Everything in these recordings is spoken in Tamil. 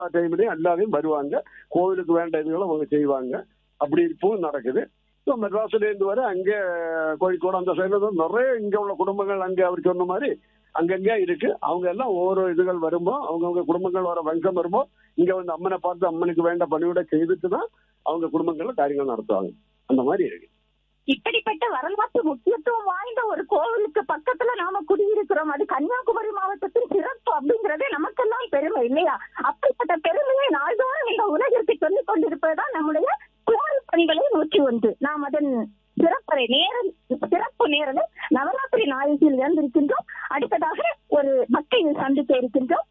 டைம்லயும் எல்லாரையும் வருவாங்க கோவிலுக்கு வேண்ட இதுகளை அவங்க செய்வாங்க அப்படி இப்பவும் நடக்குது ஸோ மெட்ராஸ்ல இருந்து வர அங்கே கோழிக்கோடு அந்த சைடுல தான் நிறைய இங்க உள்ள குடும்பங்கள் அங்கே அவர் சொன்ன மாதிரி அங்கங்கே இருக்கு அவங்க எல்லாம் ஒவ்வொரு இதுகள் வரும்போ அவங்கவுங்க குடும்பங்கள் வர வம்சம் வரும்போ இங்க வந்து அம்மனை பார்த்து அம்மனுக்கு வேண்ட பணிவிட செய்துட்டு தான் அவங்க குடும்பங்கள்ல காரியங்கள் நடத்துவாங்க அந்த மாதிரி இருக்கு இப்படிப்பட்ட வரலாற்று முக்கியத்துவம் வாய்ந்த ஒரு கோவிலுக்கு பக்கத்துல நாம குடியிருக்கிறோம் அது கன்னியாகுமரி மாவட்டத்தின் சிறப்பு அப்படிங்கறதே நமக்கெல்லாம் பெருமை இல்லையா அப்படிப்பட்ட பெருமையை நாள்தோறும் இந்த உலகிற்கு சொல்லிக் கொண்டிருப்பதுதான் நம்முடைய குமாரி பணிகளை நூற்றி ஒன்று நாம் அதன் சிறப்பறை நேரம் சிறப்பு நேரலை நவராத்திரி நாயகியில் இழந்திருக்கின்றோம் அடுத்ததாக ஒரு பக்தியை சந்திக்க இருக்கின்றோம்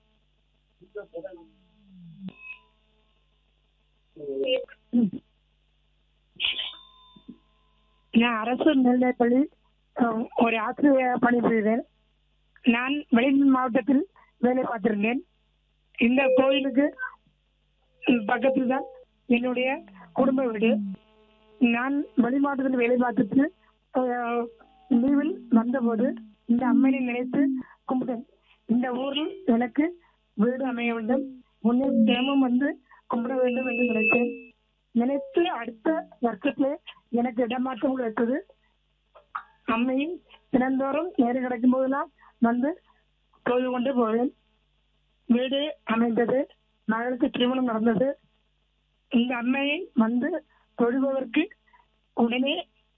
நான் அரசு மேல்நிலைப்பள்ளி அஹ், ஒரு ஆசிரியர் பணிபுரிகிறேன் நான் வெளிநாடு மாவட்டத்தில் வேலை பார்த்திருந்தேன் இந்த கோயிலுக்கு பக்கத்தில் தான் என்னுடைய குடும்ப வீடு நான் வெளி மாவட்டத்தில் வேலை பார்த்துட்டு அஹ், லீவில் வந்தபோது இந்த அம்மனை நினைத்து கும்பிட்டேன் இந்த ஊரில் எனக்கு வீடு அமைய வேண்டும் முன்னே தினமும் வந்து கும்பிட வேண்டும் என்று நினைத்தேன் நினைத்து அடுத்த வருஷத்துல எனக்கு இடமாற்றம் கிடைத்தது அம்மையும் தினந்தோறும் நேரம் கிடைக்கும் போதெல்லாம் வந்து தொழுது கொண்டு போவேன் வீடு அமைந்தது மகளுக்கு திருமணம் நடந்தது இந்த அம்மையை வந்து தொழுபவருக்கு உடனே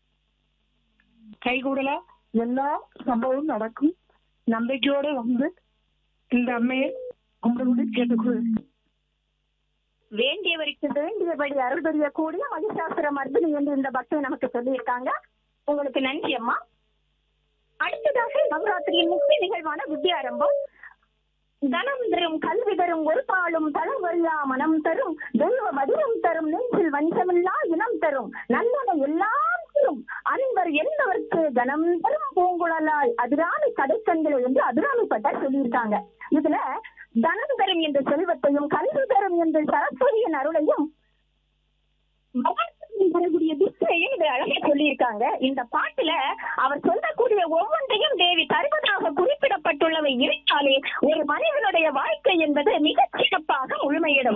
கைகூடலா எல்லா சம்பவமும் நடக்கும் நம்பிக்கையோடு வந்து இந்த அம்மையை கும்பிடும்படி கேட்டுக்கொள்வேன் வேண்டியவருக்கு வேண்டியபடி அருள் புரியக்கூடிய மகிஷாசுர மர்தினி என்று இந்த பக்தை நமக்கு சொல்லியிருக்காங்க உங்களுக்கு நன்றி அம்மா அடுத்ததாக நவராத்திரியின் முக்கிய நிகழ்வான வித்யாரம்பம் தனம் தரும் கல்வி தரும் ஒரு பாலும் தளம் வரியா மனம் தரும் தெய்வ வடிவம் தரும் நெஞ்சில் வஞ்சமில்லா இனம் தரும் நல்லன எல்லாம் தரும் அன்பர் என்பவர்க்கு தனம் தரும் பூங்குழலாய் அதிராமி கடைக்கண்களை என்று அதிராமி பட்டார் சொல்லியிருக்காங்க இதுல தனம் தரும் என்ற செல்வத்தையும் கல்வி தரும் என்ற சரஸ்வதியின் அருளையும் மகத்துவம் தரக்கூடிய திசையும் இதை அழகா சொல்லியிருக்காங்க இந்த பாட்டுல அவர் சொல்லக்கூடிய ஒவ்வொன்றையும் தேவி தருவதாக குறிப்பிடப்பட்டுள்ளவை இருந்தாலே ஒரு மனிதனுடைய வாழ்க்கை என்பது மிகச் சிறப்பாக முழுமையிடும்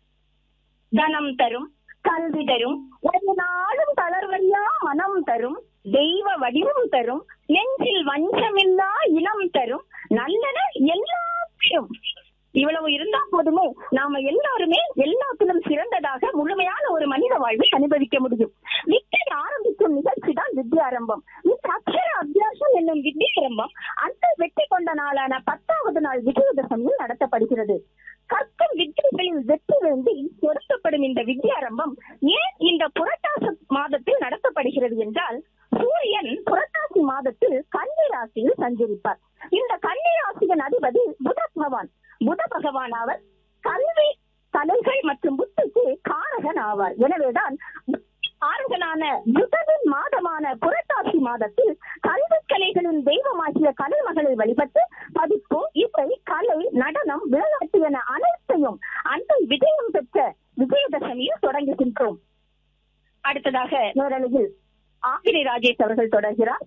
தனம் தரும் கல்வி தரும் ஒரு நாளும் தளர்வறியா மனம் தரும் தெய்வ வடிவம் தரும் நெஞ்சில் வஞ்சமில்லா இனம் தரும் நல்லன எல்லாத்தையும் இவ்வளவு இருந்தா போதுமே நாம எல்லாருமே எல்லாத்திலும் சிறந்ததாக முழுமையான ஒரு மனித வாழ்வை அனுபவிக்க முடியும் வித்தை ஆரம்பிக்கும் நிகழ்ச்சி தான் வித்யாரம்பம் இந்த அக்ஷர அபியாசம் என்னும் வித்யாரம்பம் அந்த வெற்றி கொண்ட நாளான பத்தாவது நாள் விஜயதசமியில் நடத்தப்படுகிறது கற்கும் வித்தைகளில் வெற்றி வேண்டி பொருத்தப்படும் இந்த வித்யாரம்பம் ஏன் இந்த புரட்டாசி மாதத்தில் நடத்தப்படுகிறது என்றால் சூரியன் புரட்டாசி மாதத்தில் கன்னி ராசியில் சஞ்சரிப்பார் இந்த கன்னி ராசியின் அதிபதி புத பகவான் புத பகவான் அவர் கல்வி கலைகள் மற்றும் புத்திக்கு காரகன் ஆவார் எனவேதான் காரகனான புதனின் மாதமான புரட்டாசி மாதத்தில் கல்வி கலைகளின் தெய்வமாகிய கலைமகளை வழிபட்டு பதிப்பு இசை கலை நடனம் விளையாட்டு என அனைத்தையும் அன்றை விஜயம் பெற்ற விஜயதசமியில் தொடங்குகின்றோம் அடுத்ததாக நேரலையில் ஆகிரி ராஜேஷ் அவர்கள் தொடர்கிறார்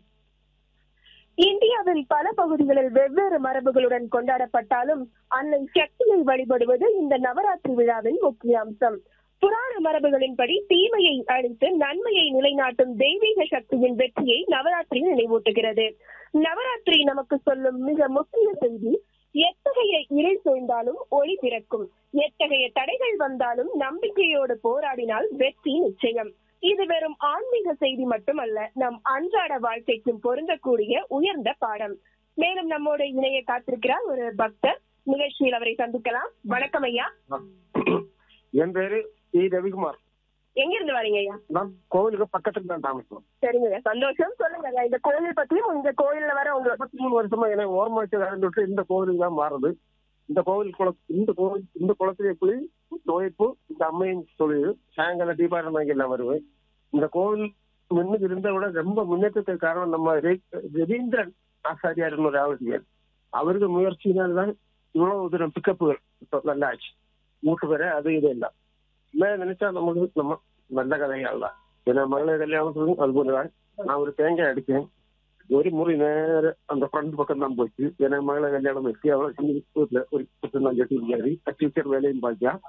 இந்தியாவின் பல பகுதிகளில் வெவ்வேறு மரபுகளுடன் கொண்டாடப்பட்டாலும் அன்னை சக்தியை வழிபடுவது இந்த நவராத்திரி விழாவின் முக்கிய அம்சம் புராண மரபுகளின்படி தீமையை அழித்து நன்மையை நிலைநாட்டும் தெய்வீக சக்தியின் வெற்றியை நவராத்திரி நினைவூட்டுகிறது நவராத்திரி நமக்கு சொல்லும் மிக முக்கிய செய்தி எத்தகைய இருள் சூழ்ந்தாலும் ஒளி பிறக்கும் எத்தகைய தடைகள் வந்தாலும் நம்பிக்கையோடு போராடினால் வெற்றி நிச்சயம் இது வெறும் ஆன்மீக செய்தி மட்டுமல்ல நம் அன்றாட வாழ்க்கைக்கும் பொருந்தக்கூடிய உயர்ந்த பாடம் மேலும் நம்மோடு இணைய காத்திருக்கிறார் ஒரு பக்தர் நிகழ்ச்சியில் அவரை சந்திக்கலாம் வணக்கம் ஐயா என் பேரு சி ரவிக்குமார் எங்க இருந்து வரீங்க ஐயா நான் கோவிலுக்கு பக்கத்துல தான் தாமசம் சரிங்க ஐயா சந்தோஷம் சொல்லுங்க ஐயா இந்த கோயில் பத்தியும் இந்த கோயில்ல வர உங்க முப்பத்தி மூணு வருஷமா எனக்கு ஓரமா வச்சு விட்டு இந்த கோவிலுக்கு தான் மாறுது இந்த கோவில் குள இந்த கோவில் இந்த குளத்துல எப்படி நோய்ப்பு இந்த அம்மையின் தொழில் சாயங்காலம் தீபாவளி வாங்கி எல்லாம் வருவேன் இந்த கோவில் முன்னுக்கு இருந்த விட ரொம்ப முன்னேற்றத்துக்கு காரணம் நம்ம ரே- ரவீந்திரன் ஆசாரியார்னு ஒரு ஆசிரியர் அவருக்கு முயற்சியினால்தான் இவ்வளவு தூரம் பிக்கப்புகள் இப்போ நல்லா ஆச்சு மூட்டு வர அது இது எல்லாம் என்ன நினைச்சா நமக்கு நம்ம நல்ல கதைகள் தான் ஏன்னா மகளை கல்யாணத்துக்கும் அது போலதான் நான் ஒரு தேங்காய் அடிச்சேன் ഒരു മുറി നേരെ அந்த ഫ്രണ്ട് பக்கம் தான் போச்சு ஏன்னா மகளை கல்யாணம் வச்சு அவளை வீட்டுல ஒரு புத்தகம் கட்டி இருக்காரு டீச்சர் வேலையும் பார்க்கா